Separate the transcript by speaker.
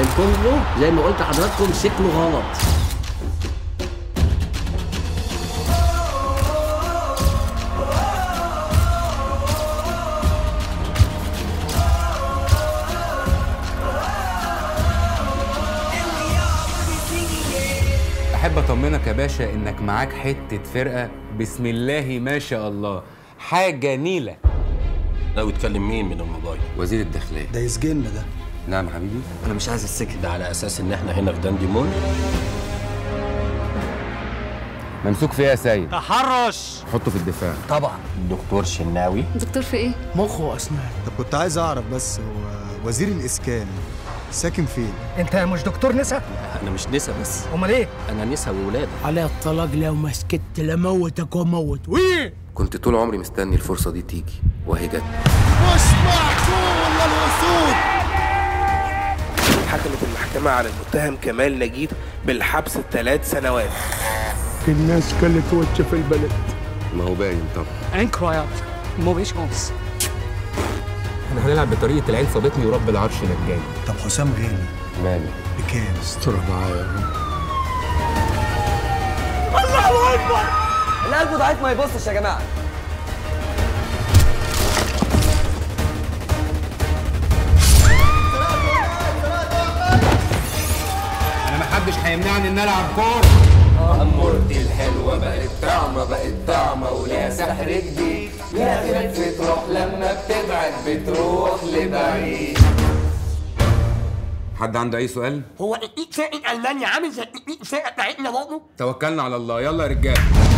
Speaker 1: الكونغو زي ما قلت لحضراتكم سكنه غلط
Speaker 2: احب اطمنك يا باشا انك معاك حته فرقه بسم الله ما شاء الله حاجه نيله
Speaker 1: لو يتكلم مين من الموبايل
Speaker 2: وزير الداخليه
Speaker 3: ده يسجننا ده
Speaker 2: نعم حبيبي
Speaker 4: انا مش عايز السجن
Speaker 1: ده على اساس ان احنا هنا في داندي مول
Speaker 2: ممسوك في ايه يا سيد
Speaker 5: تحرش
Speaker 2: حطه في الدفاع
Speaker 3: طبعا
Speaker 1: الدكتور شناوي
Speaker 6: دكتور في ايه؟
Speaker 5: مخ واسنان
Speaker 3: طب كنت عايز اعرف بس هو وزير الاسكان ساكن فين
Speaker 7: انت مش دكتور نسا
Speaker 1: انا مش نسا بس
Speaker 7: امال ايه
Speaker 1: انا نسا وولاد
Speaker 5: على الطلاق لو ما سكت لموتك وموت ويه
Speaker 2: كنت طول عمري مستني الفرصه دي تيجي وهي جت
Speaker 8: حكمت المحكمة على المتهم كمال نجيب بالحبس ثلاث سنوات
Speaker 5: الناس كلت وجه في البلد
Speaker 2: ما هو باين طبعا
Speaker 7: انكرايات موفي شانس
Speaker 2: احنا هنلعب بطريقه العين صابتني ورب العرش نجاني
Speaker 3: طب حسام غالي
Speaker 2: مالي
Speaker 3: بكام
Speaker 5: استر معايا
Speaker 4: اللي قلبه ضعيف ما يبصش يا جماعه
Speaker 2: انا ما حدش هيمنعني ان العب كوره امورتي الحلوه بقت طعمه بقت طعمه وليها سحر جديد ليها خفه روح لما بتبعد بتروح لبعيد حد عنده اي سؤال
Speaker 8: هو الإيد سائل ألمانيا عامل زي الإيد سائل بتاعتنا برضه؟
Speaker 2: توكلنا على الله يلا يا رجاله